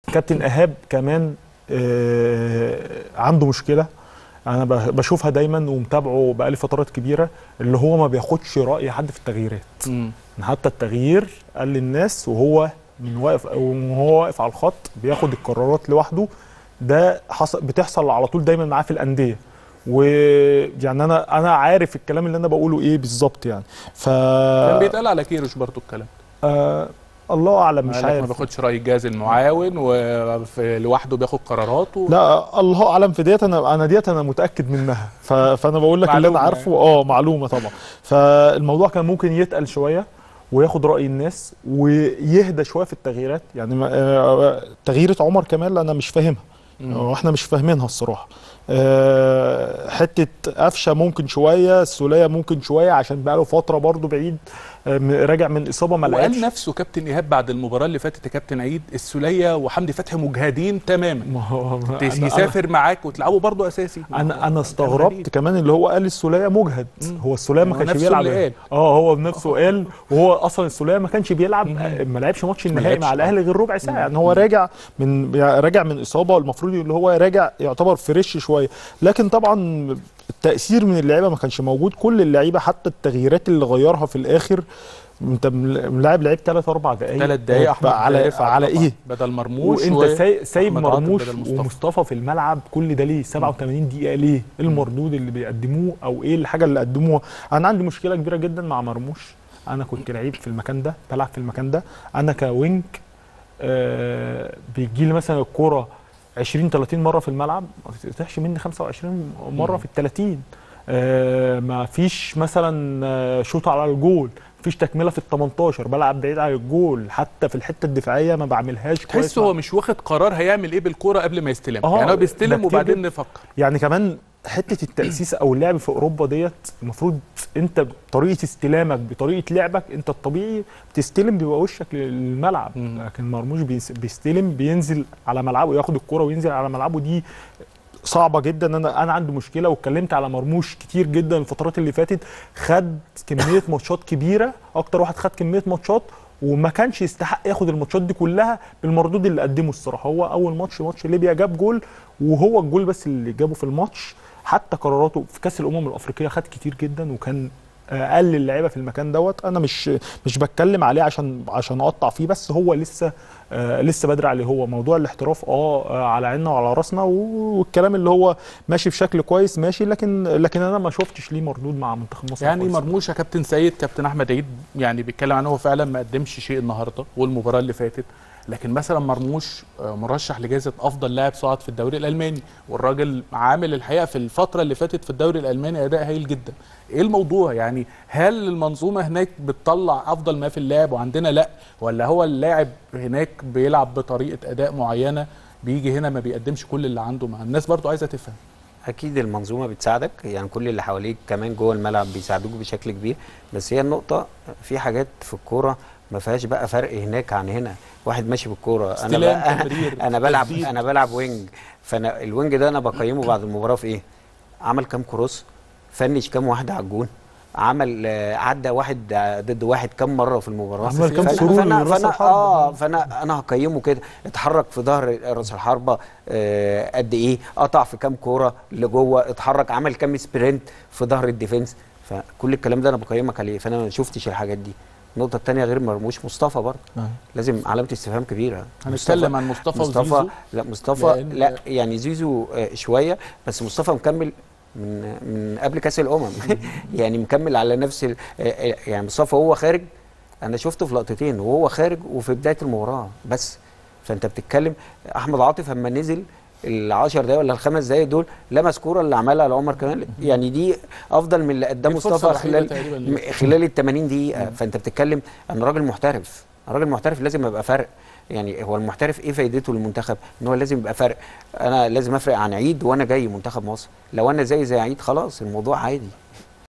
كابتن ايهاب كمان آه، عنده مشكله انا ب- بشوفها دايما ومتابعه بقالي فترات كبيره اللي هو ما بياخدش راي حد في التغييرات مم. حتى التغيير قال للناس وهو من واقف وهو واقف على الخط بياخد القرارات لوحده ده حصل بتحصل على طول دايما معاه في الانديه ويعني انا انا عارف الكلام اللي انا بقوله ايه بالظبط يعني ف كان بيتقال على كيروش برضو الكلام آه الله اعلم مش قال لك ما عارف بياخدش راي الجهاز المعاون ولوحده بياخد قراراته لا الله اعلم في ديت انا انا ديت انا متاكد منها ف... فانا بقول لك اللي انا معلومة عارفه اه معلومه طبعا فالموضوع كان ممكن يتقل شويه وياخد راي الناس ويهدى شويه في التغييرات يعني ما- آه، تغييره عمر كمال انا مش فاهمها مم. آه، احنا مش فاهمينها الصراحه آه، حته قفشه ممكن شويه السوليه ممكن شويه عشان بقى له فتره برضه بعيد آه، م- راجع من اصابه ما لعبش وقال نفسه كابتن ايهاب بعد المباراه اللي فاتت يا كابتن عيد السوليه وحمدي فتحي مجهدين تماما ما هو أنا- يسافر معاك وتلعبه برضه اساسي انا انا استغربت كمان اللي هو قال السوليه مجهد مم. هو السوليه ما هو كانش نفسه بيلعب اللي قال. اه هو بنفسه قال وهو اصلا السوليه ما كانش بيلعب مم. آه، ما لعبش ماتش ما النهائي لعبش، مع آه. الاهلي غير ربع ساعه مم. يعني هو راجع من راجع من اصابه المفروض اللي هو راجع يعتبر فريش شويه لكن طبعا التاثير من اللعيبه ما كانش موجود كل اللعيبه حتى التغييرات اللي غيرها في الاخر انت ملاعب لعيب 3 4 دقائق ثلاث دقايق احمد على دافع على طبعاً ايه بدل مرموش وانت و- ساي- سايب أحمد عاطف مرموش بدل مصطفى. ومصطفى في الملعب كل ده ليه 87 دقيقه ليه ايه المردود اللي بيقدموه او ايه الحاجه اللي قدموها انا عندي مشكله كبيره جدا مع مرموش انا كنت لعيب في المكان ده بلعب في المكان ده انا كوينج آه بيجي لي مثلا الكوره 20 30 مره في الملعب ما تفتحش مني 25 مره مم. في ال 30 آه ما فيش مثلا آه، شوط على الجول مفيش تكمله في ال 18 بلعب بعيد عن الجول حتى في الحته الدفاعيه ما بعملهاش كويس تحس هو مش واخد قرار هيعمل ايه بالكوره قبل ما يستلم آه، يعني هو ده بيستلم كتير وبعدين جدا. نفكر يعني كمان حته التاسيس او اللعب في اوروبا ديت المفروض انت بطريقه استلامك بطريقه لعبك انت الطبيعي بتستلم بيبقى وشك للملعب مم. لكن مرموش بيس- بيستلم بينزل على ملعبه ياخد الكرة وينزل على ملعبه دي صعبه جدا انا انا عندي مشكله واتكلمت على مرموش كتير جدا الفترات اللي فاتت خد كميه ماتشات كبيره اكتر واحد خد كميه ماتشات وما كانش يستحق ياخد الماتشات دي كلها بالمردود اللي قدمه الصراحه هو اول ماتش ماتش ليبيا جاب جول وهو الجول بس اللي جابه في الماتش حتى قراراته في كاس الامم الافريقيه خد كتير جدا وكان اقل اللعيبه في المكان دوت انا مش مش بتكلم عليه عشان عشان اقطع فيه بس هو لسه آه لسه بدري عليه هو موضوع الاحتراف اه آه، على عيننا وعلى راسنا و- والكلام اللي هو ماشي بشكل كويس ماشي لكن لكن انا ما شفتش ليه مردود مع منتخب مصر يعني خالص. مرموش يا كابتن سيد كابتن احمد عيد يعني بيتكلم عنه هو فعلا ما قدمش شيء النهارده والمباراه اللي فاتت لكن مثلا مرموش آه، مرشح لجائزه افضل لاعب صعد في الدوري الالماني والراجل عامل الحقيقه في الفتره اللي فاتت في الدوري الالماني اداء هايل جدا ايه الموضوع يعني هل المنظومه هناك بتطلع افضل ما في اللاعب وعندنا لا ولا هو اللاعب هناك بيلعب بطريقه اداء معينه بيجي هنا ما بيقدمش كل اللي عنده مع الناس برضو عايزه تفهم اكيد المنظومه بتساعدك يعني كل اللي حواليك كمان جوه الملعب بيساعدوك بشكل كبير بس هي النقطه في حاجات في الكوره ما فيهاش بقى فرق هناك عن هنا واحد ماشي بالكوره انا استلام، بقى تمرير، انا بلعب تسديد. انا بلعب وينج فانا الوينج ده انا بقيمه بعد المباراه في ايه عمل كام كروس فنش كام واحده على الجون عمل آه، عدى واحد آه، ضد واحد كام مره في المباراه عمل كام فأنا- سرور فانا لراس فانا الحربة. اه فانا انا هقيمه كده اتحرك في ظهر راس الحربه آه قد ايه قطع في كام كوره لجوه اتحرك عمل كام سبرنت في ظهر الديفنس فكل الكلام ده انا بقيمك عليه فانا ما شفتش الحاجات دي النقطه الثانيه غير مرموش مصطفى برضه آه. لازم علامه استفهام كبيره هنتكلم عن مصطفى مصطفى وزيزو لا مصطفى لأن- لا يعني زيزو آه، شويه بس مصطفى مكمل من من قبل كاس الامم يعني مكمل على نفس ال- آه، آه، يعني مصطفى وهو خارج انا شفته في لقطتين وهو خارج وفي بدايه المباراه بس فانت بتتكلم احمد عاطف اما نزل ال 10 دقايق ولا الخمس دقايق دول لمس كوره اللي عملها لعمر كمال يعني دي افضل من اللي قدام دي الفرصة مصطفى الوحيدة خلال تقريباً اللي م- خلال ال 80 دقيقه فانت بتتكلم انا راجل محترف راجل محترف لازم يبقى فرق يعني هو المحترف ايه فايدته للمنتخب ان هو لازم يبقى فرق انا لازم افرق عن عيد وانا جاي منتخب مصر لو انا زي زي عيد خلاص الموضوع عادي